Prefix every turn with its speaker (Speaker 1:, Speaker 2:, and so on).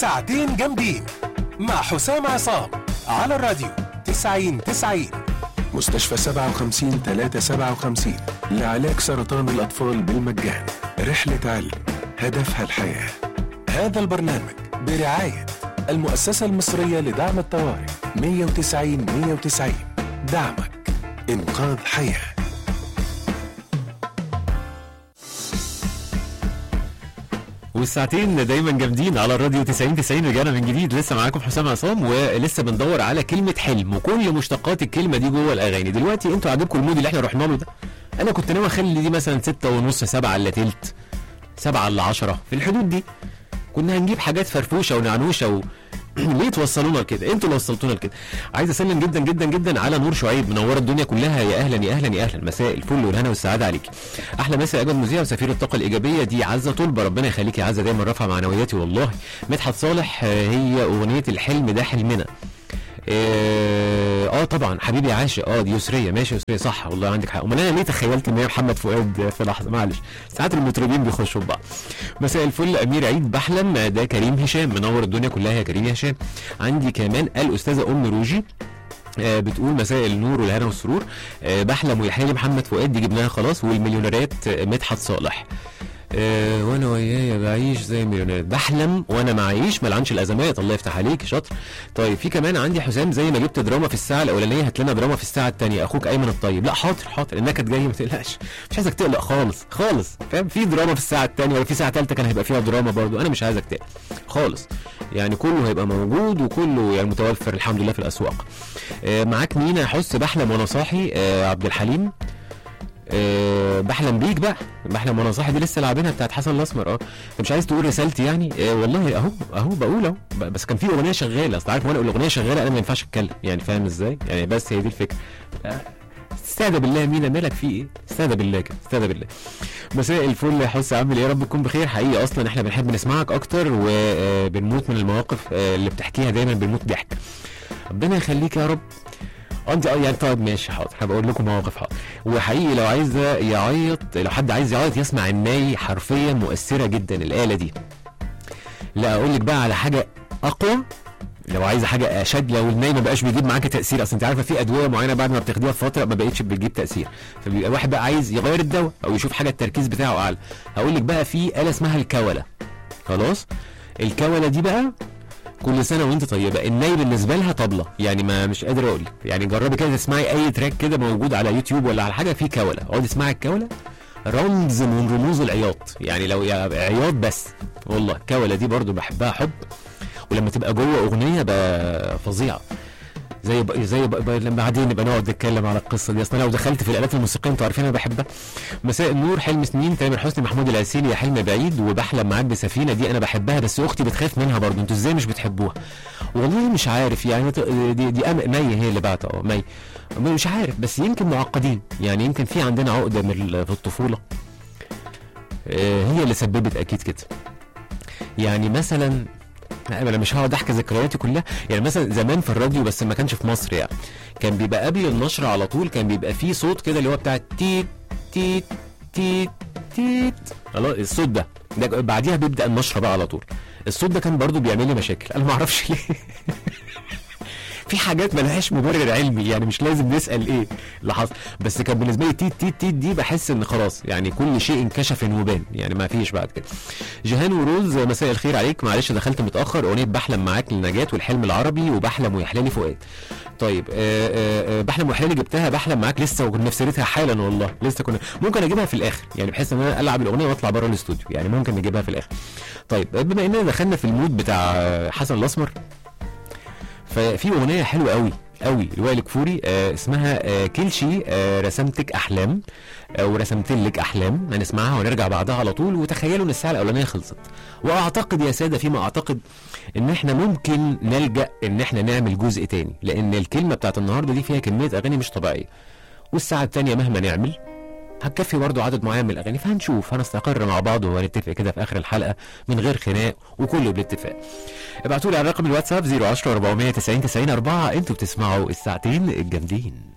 Speaker 1: ساعتين جامدين مع حسام عصام على الراديو 90 90 مستشفى 57 357 لعلاج سرطان الأطفال بالمجان رحلة علم هدفها الحياة هذا البرنامج برعاية المؤسسة المصرية لدعم الطوارئ 190 190 دعمك إنقاذ حياه
Speaker 2: والساعتين دايما جامدين على الراديو 90 90 رجعنا من جديد لسه معاكم حسام عصام ولسه بندور على كلمه حلم وكل مشتقات الكلمه دي جوه الاغاني دلوقتي انتوا عاجبكم المود اللي احنا رحنا له ده انا كنت ناوي اخلي دي مثلا 6 ونص 7 الا تلت 7 الا 10 في الحدود دي كنا هنجيب حاجات فرفوشه ونعنوشه و... ليه توصلونا لكده انتوا اللي وصلتونا لكده عايز اسلم جدا جدا جدا على نور شعيب منوره الدنيا كلها يا اهلا يا اهلا يا اهلا مساء الفل والهنا والسعاده عليك احلى مساء اجمل مذيع وسفير الطاقه الايجابيه دي عزه طلبه ربنا يخليك يا عزه دايما رافعه معنوياتي والله مدحت صالح آه، هي اغنيه الحلم ده حلمنا اه آه طبعا حبيبي عاشق اه دي يسريه ماشي يسريه صح والله عندك حق امال انا ليه تخيلت ان هي محمد فؤاد في لحظه معلش ساعات المطربين بيخشوا في بعض مساء الفل امير عيد بحلم ده كريم هشام منور الدنيا كلها يا كريم يا هشام عندي كمان الاستاذه ام روجي آه، بتقول مساء النور والهنا والسرور آه، بحلم ويحيى محمد فؤاد دي جبناها خلاص والمليونيرات آه، مدحت صالح أه وانا ويايا بعيش زي مليونير بحلم وانا معيش ملعنش الازمات الله يفتح عليك شاطر طيب في كمان عندي حسام زي ما جبت دراما في الساعه الاولانيه هات لنا دراما في الساعه الثانيه اخوك ايمن الطيب لا حاضر حاضر النكد جاي ما تقلقش مش عايزك تقلق خالص خالص فاهم في دراما في الساعه الثانيه ولا في ساعه ثالثه كان هيبقى فيها دراما برضو انا مش عايزك تقلق خالص يعني كله هيبقى موجود وكله يعني متوفر الحمد لله في الاسواق أه معاك مين حس بحلم وانا صاحي أه عبد الحليم أه بحلم بيك بقى بحلم وانا صاحي دي لسه لاعبينها بتاعت حسن الاسمر اه انت مش عايز تقول رسالتي يعني أه والله اهو اهو بقول اهو ب- بس كان في اغنيه شغاله اصل عارف وانا الاغنيه شغاله انا ما ينفعش اتكلم يعني فاهم ازاي يعني بس هي دي الفكره آه، استهدى بالله مينا مالك في ايه استهدى بالله كده استهدى بالله مساء الفل يا حس عامل ايه يا رب تكون بخير حقيقي اصلا احنا بنحب نسمعك اكتر وبنموت من المواقف آه، اللي بتحكيها دايما بنموت ضحك ربنا يخليك يا رب اه انت اه يعني طيب ماشي حاضر هبقول لكم مواقف حاضر وحقيقي لو عايز يعيط لو حد عايز يعيط يسمع الناي حرفيا مؤثره جدا الاله دي لا اقول لك بقى على حاجه اقوى لو عايزه حاجه اشد لو الناي ما بقاش بيجيب معاك تاثير اصل انت عارفه في ادويه معينه بعد ما بتاخديها فتره ما بقتش بتجيب تاثير فبيبقى واحد بقى عايز يغير الدواء او يشوف حاجه التركيز بتاعه اعلى هقول لك بقى في اله اسمها الكوله خلاص الكوله دي بقى كل سنه وانت طيبه الناي بالنسبه لها طبله يعني ما مش قادر اقول لك. يعني جربي كده تسمعي اي تراك كده موجود على يوتيوب ولا على حاجه فيه كوله اقعدي اسمعي الكوله رمز من رموز العياط يعني لو يا عياط بس والله الكوله دي برضو بحبها حب ولما تبقى جوه اغنيه بقى فظيعه زي ب... زي ب... ب... لما بعدين نبقى نقعد نتكلم على القصه دي اصل انا لو دخلت في الالات الموسيقيه انتوا عارفين انا بحبها مساء النور حلم سنين تامر حسني محمود العسيلي يا حلم بعيد وبحلم معاك بسفينه دي انا بحبها بس اختي بتخاف منها برضه انتوا ازاي مش بتحبوها والله مش عارف يعني ت- دي دي أم... مي هي اللي بعتها اه مي مش عارف بس يمكن معقدين يعني يمكن في عندنا عقده من ال- في الطفوله آه، هي اللي سببت اكيد كده يعني مثلا لا، انا مش هقعد احكي ذكرياتي كلها يعني مثلا زمان في الراديو بس ما كانش في مصر يعني كان بيبقى قبل النشر على طول كان بيبقى فيه صوت كده اللي هو بتاع تيت تيت تيت تيت خلاص الصوت ده ده بعديها بيبدا النشره بقى على طول الصوت ده كان برضو بيعمل لي مشاكل انا ما اعرفش ليه في حاجات ملهاش مبرر علمي يعني مش لازم نسال ايه اللي حصل بس كان بالنسبه لي تيت تيت تيت دي بحس ان خلاص يعني كل شيء انكشف وبان يعني ما فيش بعد كده جيهان وروز مساء الخير عليك معلش دخلت متاخر اغنيه بحلم معاك للنجاة والحلم العربي وبحلم ويحلالي فؤاد طيب آه آه آه بحلم ويحلالي جبتها بحلم معاك لسه وكنا في سيرتها حالا والله لسه كنا ممكن اجيبها في الاخر يعني بحيث ان انا العب الاغنيه واطلع بره الاستوديو يعني ممكن نجيبها في الاخر طيب بما اننا دخلنا في المود بتاع آه، حسن الاسمر ففي اغنيه حلوه قوي قوي لوائل كفوري آه اسمها آه كلشي آه رسمتك احلام آه ورسمت لك احلام هنسمعها ونرجع بعدها على طول وتخيلوا ان الساعه الاولانيه خلصت واعتقد يا ساده فيما اعتقد ان احنا ممكن نلجا ان احنا نعمل جزء تاني لان الكلمه بتاعت النهارده دي فيها كميه اغاني مش طبيعيه والساعه التانيه مهما نعمل هتكفي برضه عدد معين من الاغاني فهنشوف هنستقر مع بعض وهنتفق كده في اخر الحلقه من غير خناق وكله بالاتفاق ابعتوا لي على رقم الواتساب 010 490 90 4 انتوا بتسمعوا الساعتين الجامدين